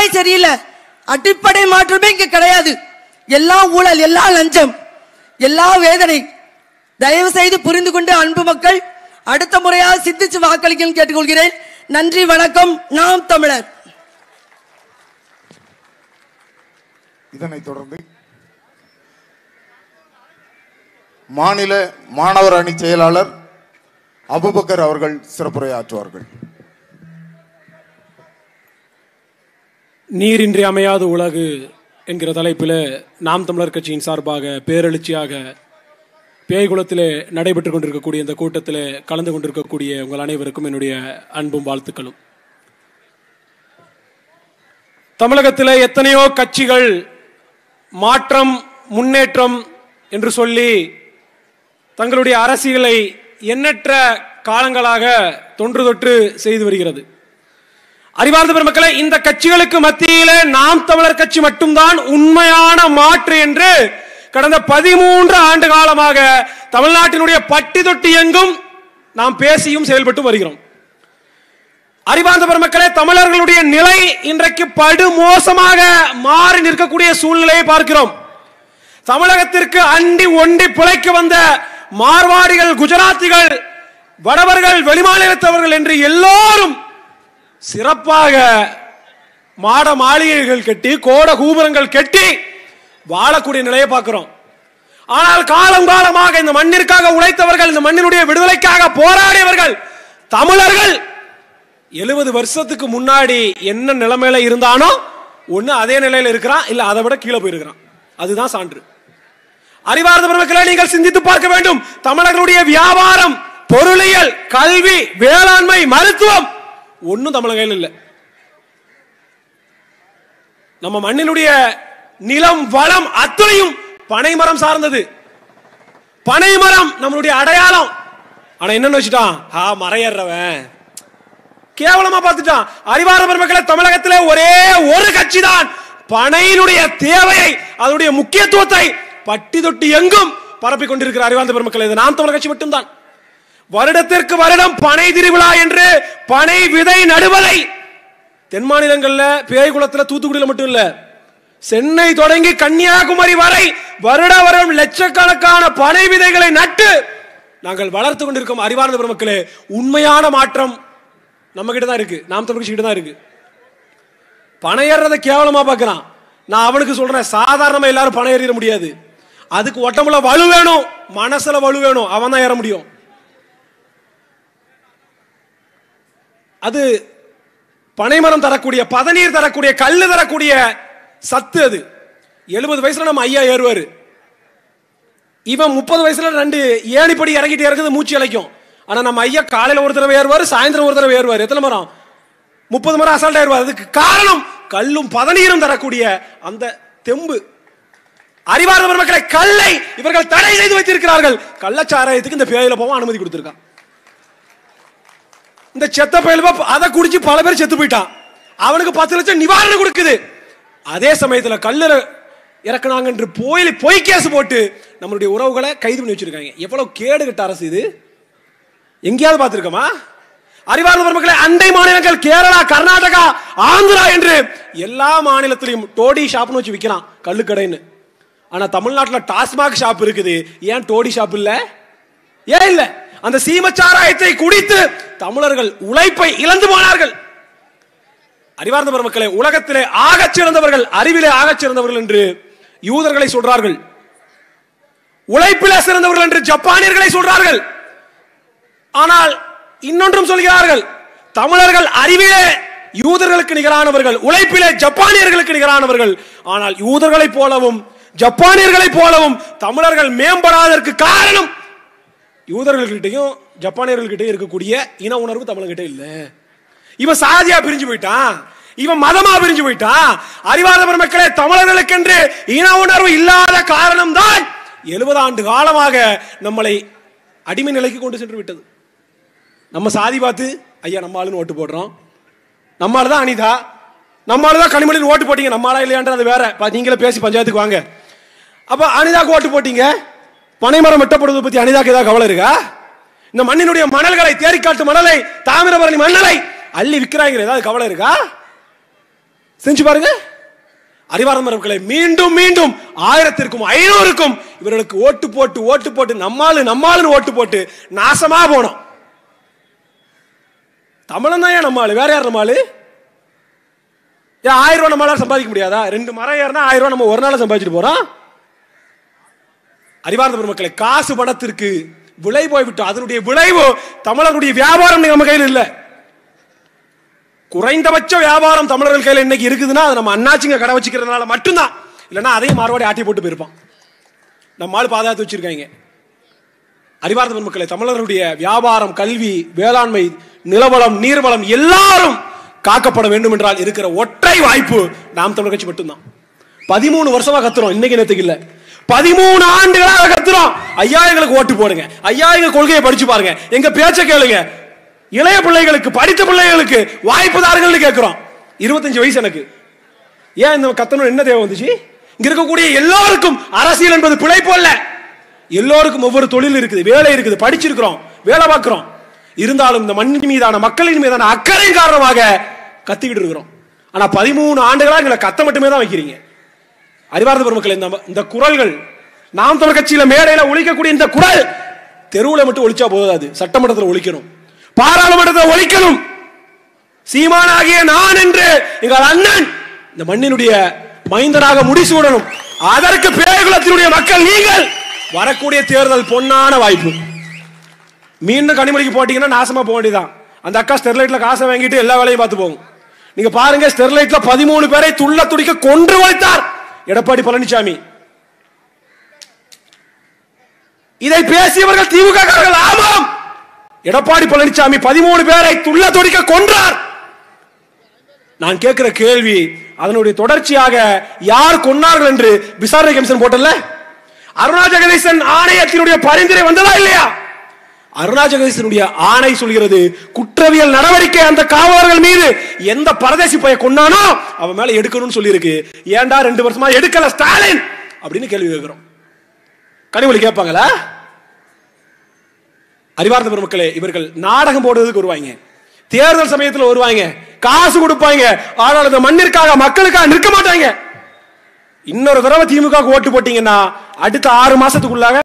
சரியில்லை அடிப்படை மாற்றமே இங்க கிடையாது எல்லாம் ஊழல் எல்லாம் லஞ்சம் எல்லா வேதனை தயவு செய்து புரிந்து கொண்டு அன்பு மக்கள் அடுத்த முறையாக சிந்திச்சு வாக்களிக்கணும் கேட்டுக்கொள்கிறேன் நன்றி வணக்கம் நாம் தமிழர் இதனைத் தொடர்ந்து மாநில மாணவர் அணி செயலாளர் அபுபக்கர் அவர்கள் சிறப்புரையாற்றுவார்கள் நீரின்றி அமையாத உலகு என்கிற தலைப்பில் நாம் தமிழர் கட்சியின் சார்பாக பேரெழுச்சியாக பேய்குளத்திலே நடைபெற்றுக் கொண்டிருக்கக்கூடிய இந்த கூட்டத்தில் கலந்து கொண்டிருக்கக்கூடிய உங்கள் அனைவருக்கும் என்னுடைய அன்பும் வாழ்த்துக்களும் தமிழகத்தில் எத்தனையோ கட்சிகள் மாற்றம் முன்னேற்றம் என்று சொல்லி தங்களுடைய அரசியலை எண்ணற்ற காலங்களாக தொன்று தொட்டு செய்து வருகிறது அறிவார்ந்த பெருமக்களே இந்த கட்சிகளுக்கு மத்தியிலே நாம் தமிழர் கட்சி மட்டும்தான் உண்மையான மாற்று என்று கடந்த பதிமூன்று ஆண்டு காலமாக தமிழ்நாட்டினுடைய பட்டி தொட்டி எங்கும் நாம் பேசியும் செயல்பட்டு வருகிறோம் அறிவார்ந்த பெருமக்களே தமிழர்களுடைய நிலை இன்றைக்கு படு மோசமாக மாறி நிற்கக்கூடிய சூழ்நிலையை பார்க்கிறோம் தமிழகத்திற்கு அண்டி ஒண்டி பிழைக்க வந்த மார்வாடிகள் குஜராத்திகள் வடவர்கள் வெளிமாநிலத்தவர்கள் என்று எல்லோரும் சிறப்பாக மாட மாளிகைகள் கட்டி கோட கூபுரங்கள் கட்டி வாழக்கூடிய நிலையை பார்க்கிறோம் ஆனால் காலம் காலமாக இந்த மண்ணிற்காக உழைத்தவர்கள் இந்த மண்ணினுடைய விடுதலைக்காக போராடியவர்கள் தமிழர்கள் எழுபது வருஷத்துக்கு முன்னாடி என்ன நிலைமையில இருந்தானோ ஒண்ணு அதே நிலையில இருக்கிறான் இல்ல அதை விட கீழே போயிருக்கிறான் அதுதான் சான்று அறிவார்ந்த பெருமக்களை நீங்கள் சிந்தித்து பார்க்க வேண்டும் தமிழர்களுடைய வியாபாரம் பொருளியல் கல்வி வேளாண்மை மருத்துவம் ஒன்னும் தமிழக கையில் இல்லை நம்ம மண்ணினுடைய நிலம் வளம் அத்தனையும் பனைமரம் சார்ந்தது பனைமரம் நம்மளுடைய அடையாளம் ஆனா என்னன்னு வச்சுட்டான் ஆ மறையறவன் கேவலமா பார்த்துட்டான் அறிவார பெருமக்களை தமிழகத்திலே ஒரே ஒரு கட்சி தான் பனையினுடைய தேவையை அதனுடைய முக்கியத்துவத்தை பட்டி தொட்டி எங்கும் பரப்பிக் கொண்டிருக்கிற அறிவார்ந்த பெருமக்கள் இது நாம் தமிழர் கட்சி மட்டும்தான் வருடத்திற்கு வருடம் பனை திருவிழா என்று பனை விதை நடுவதை தென் மாநிலங்கள்ல பேய்குளத்துல தூத்துக்குடியில மட்டும் இல்ல சென்னை தொடங்கி கன்னியாகுமரி வரை வருட வருடம் லட்சக்கணக்கான பனை விதைகளை நட்டு நாங்கள் வளர்த்து கொண்டிருக்கோம் அறிவார்ந்த பெருமக்களே உண்மையான மாற்றம் நம்ம கிட்ட தான் இருக்கு நாம் தமிழ் கிட்ட தான் இருக்கு பணம் ஏறுறதை கேவலமா பார்க்கறான் நான் அவனுக்கு சொல்றேன் சாதாரணமா எல்லாரும் பணம் ஏறிட முடியாது அதுக்கு ஒட்டமுள்ள வலு வேணும் மனசுல வலு வேணும் அவன் தான் ஏற முடியும் அது பனைமரம் தரக்கூடிய பதநீர் தரக்கூடிய கல்லு தரக்கூடிய சத்து அது எழுபது வயசுல நம்ம ஐயா ஏறுவாரு இவன் முப்பது வயசுல ரெண்டு ஏணிப்படி இறங்கிட்டு இறங்குது மூச்சு இழைக்கும் ஆனா நம்ம ஐயா காலையில ஒரு தடவை ஏறுவாரு சாயந்தரம் ஒரு தடவை ஏறுவாரு எத்தனை மரம் முப்பது மரம் அசால்ட்டா ஏறுவார் அதுக்கு காரணம் கல்லும் பதநீரும் தரக்கூடிய அந்த தெம்பு அறிவார்ந்த பெருமக்களை கல்லை இவர்கள் தடை செய்து வைத்திருக்கிறார்கள் கள்ளச்சாராயத்துக்கு இந்த பேயில போவோம் அனுமதி கொடுத்திருக்கான் இந்த செத்த பயலுவா அதை குடிச்சு பல பேர் செத்து போயிட்டான் அவனுக்கு பத்து லட்சம் நிவாரணம் கொடுக்குது அதே சமயத்துல கல்லு இறக்குனாங்க என்று போய் பொய் கேஸ் போட்டு நம்மளுடைய உறவுகளை கைது பண்ணி வச்சிருக்காங்க எவ்வளவு கேடு கட்ட அரசு இது எங்கேயாவது பார்த்திருக்கோமா அறிவார்ந்த பெருமக்களை அண்டை மாநிலங்கள் கேரளா கர்நாடகா ஆந்திரா என்று எல்லா மாநிலத்திலையும் டோடி ஷாப்னு வச்சு விற்கிறான் கள்ளுக்கடைன்னு ஆனா தமிழ்நாட்டில் டாஸ்மாக் ஷாப் இருக்குது ஏன் டோடி ஷாப் இல்ல ஏன் இல்ல அந்த சீமச்சாராயத்தை குடித்து தமிழர்கள் உழைப்பை இழந்து போனார்கள் அறிவார்ந்த பெருமக்களே உலகத்திலே ஆகச் சிறந்தவர்கள் அறிவிலே ஆகச் சிறந்தவர்கள் என்று யூதர்களை சொல்றார்கள் உழைப்பிலே சிறந்தவர்கள் என்று ஜப்பானியர்களை சொல்றார்கள் ஆனால் இன்னொன்றும் சொல்கிறார்கள் தமிழர்கள் அறிவிலே யூதர்களுக்கு நிகரானவர்கள் உழைப்பிலே ஜப்பானியர்களுக்கு நிகரானவர்கள் ஆனால் யூதர்களைப் போலவும் ஜப்பானியர்களைப் போலவும் தமிழர்கள் மேம்படாததற்கு காரணம் யூதர்கள்கிட்டையும் ஜப்பானியர்கள்கிட்டயும் இருக்கக்கூடிய இன உணர்வு தமிழர்கிட்ட இல்ல இவன் சாதியா பிரிஞ்சு போயிட்டான் இவன் மதமா பிரிஞ்சு போயிட்டான் அறிவாத பெருமக்களே தமிழர்களுக்கென்று இன உணர்வு இல்லாத காரணம் தான் எழுபது ஆண்டு காலமாக நம்மளை அடிமை நிலைக்கு கொண்டு சென்று விட்டது நம்ம சாதி பார்த்து ஐயா நம்ம ஆளுன்னு ஓட்டு போடுறோம் நம்ம ஆளு தான் அனிதா நம்ம ஆளு தான் கனிமொழின்னு ஓட்டு போட்டீங்க நம்ம ஆளா இல்லையான்றது வேற பா- நீங்களே பேசி பஞ்சாயத்துக்கு வாங்க அப்ப அனிதாக்கு ஓட்டு போட்டீங்க பனைமரம் வெட்டப்படுவதை பத்தி அனிதாக்கு ஏதாவது கவலை இருக்கா இந்த மண்ணினுடைய மணல்களை தேரிக்காட்டு மணலை தாமிரபரணி மணலை அள்ளி விற்கிறாங்க ஏதாவது கவலை இருக்கா செஞ்சு பாருங்க அறிவார்ந்த மரபுகளை மீண்டும் மீண்டும் ஆயிரத்திற்கும் ஐநூறுக்கும் இவர்களுக்கு ஓட்டு போட்டு ஓட்டு போட்டு நம்மாளு நம்மாளுன்னு ஓட்டு போட்டு நாசமா போனோம் தமிழன் தான் ஏன் நம்மாளு வேற யார் நம்மாளு ஏன் ஆயிரம் ரூபாய் நம்மளால சம்பாதிக்க முடியாதா ரெண்டு மரம் ஏறினா ஆயிரம் ரூபாய் நம்ம ஒரு நாள் சம்பாதிச்சுட்டு போறோம் அறிவார்ந்த பெருமக்களை காசு பணத்திற்கு விளை போய்விட்டோம் அதனுடைய விளைவு தமிழர்களுடைய வியாபாரம் நம்ம கையில் இல்லை குறைந்தபட்ச வியாபாரம் தமிழர்கள் கையில் இன்னைக்கு இருக்குதுன்னா அது நம்ம அண்ணாச்சிங்க கடை வச்சுக்கிறதுனால மட்டும்தான் இல்லைன்னா அதையும் மாறுபாடி ஆட்டி போட்டு போயிருப்பான் நம்ம ஆள் பாதுகாத்து வச்சிருக்காங்க அறிவார்ந்த பெருமக்களை தமிழர்களுடைய வியாபாரம் கல்வி வேளாண்மை நிலவளம் நீர்வளம் எல்லாரும் காக்கப்பட வேண்டும் என்றால் இருக்கிற ஒற்றை வாய்ப்பு நாம் தமிழர் கட்சி மட்டும்தான் பதிமூணு வருஷமா கத்துறோம் இன்னைக்கு நேத்துக்கு இல்ல பதிமூணு ஆண்டுகளாக கத்துறோம் ஐயா எங்களுக்கு ஓட்டு போடுங்க ஐயா எங்க கொள்கையை படிச்சு பாருங்க எங்க பேச்ச கேளுங்க இளைய பிள்ளைகளுக்கு படித்த பிள்ளைகளுக்கு வாய்ப்பு தாருங்கள்னு கேட்கிறோம் இருபத்தஞ்சு வயசு எனக்கு ஏன் இந்த கத்தணும் என்ன தேவை வந்துச்சு இங்க இருக்கக்கூடிய எல்லோருக்கும் அரசியல் என்பது பிழைப்பு அல்ல எல்லோருக்கும் ஒவ்வொரு தொழில் இருக்குது வேலை இருக்குது படிச்சிருக்கிறோம் வேலை பார்க்கிறோம் இருந்தாலும் இந்த மண்ணின் மீதான மக்களின் மீதான அக்கறையின் காரணமாக கத்திக்கிட்டு இருக்கிறோம் ஆனா பதிமூணு ஆண்டுகளா எங்களை கத்த மட்டுமே தான் வைக்கிறீங்க அறிவார்ந்த பெருமக்கள் இந்த இந்த குரல்கள் நாம் தமிழ் கட்சியில மேடையில ஒழிக்கக்கூடிய இந்த குரல் தெருவுல மட்டும் ஒழிச்சா போதாது சட்டமன்றத்தில் ஒழிக்கணும் பாராளுமன்றத்தில் ஒழிக்கணும் சீமானாகிய நான் என்று எங்கள் அண்ணன் இந்த மண்ணினுடைய மைந்தனாக முடிசூடணும் அதற்கு பேகுலத்தினுடைய மக்கள் நீங்கள் வரக்கூடிய தேர்தல் பொன்னான வாய்ப்பு மீண்டும் கனிமொழிக்கு போட்டீங்கன்னா நாசமா போக வேண்டியதான் அந்த அக்கா ஸ்டெர்லைட்ல காசை வாங்கிட்டு எல்லா வேலையும் பார்த்து போகும் நீங்க பாருங்க ஸ்டெர்லைட்ல பதிமூணு பேரை துள்ள துடிக்க கொன்று வைத்தார் எடப்பாடி பழனிசாமி இதை பேசியவர்கள் திமுக காரர்கள் ஆமாம் எடப்பாடி பழனிசாமி பதிமூணு பேரை துள்ள துடிக்க கொன்றார் நான் கேட்கிற கேள்வி அதனுடைய தொடர்ச்சியாக யார் கொன்னார்கள் என்று விசாரணை கமிஷன் போட்டல அருணா ஜெகதீசன் ஆணையத்தினுடைய பரிந்துரை வந்ததா இல்லையா அருணா ஜெகதீசனுடைய ஆணை சொல்கிறது குற்றவியல் நடவடிக்கை அந்த காவலர்கள் மீது எந்த பரதேசி பைய கொன்னானோ அவன் மேல எடுக்கணும்னு சொல்லியிருக்கு ஏன்டா ரெண்டு வருஷமா எடுக்கல ஸ்டாலின் அப்படின்னு கேள்வி கேட்கிறோம் கனிமொழி கேட்பாங்களா அறிவார்ந்த பெருமக்களே இவர்கள் நாடகம் போடுறதுக்கு வருவாங்க தேர்தல் சமயத்தில் வருவாங்க காசு கொடுப்பாங்க ஆனால் இந்த மண்ணிற்காக மக்களுக்காக நிற்க மாட்டாங்க இன்னொரு தடவை திமுக ஓட்டு போட்டீங்கன்னா அடுத்த ஆறு மாசத்துக்குள்ளாக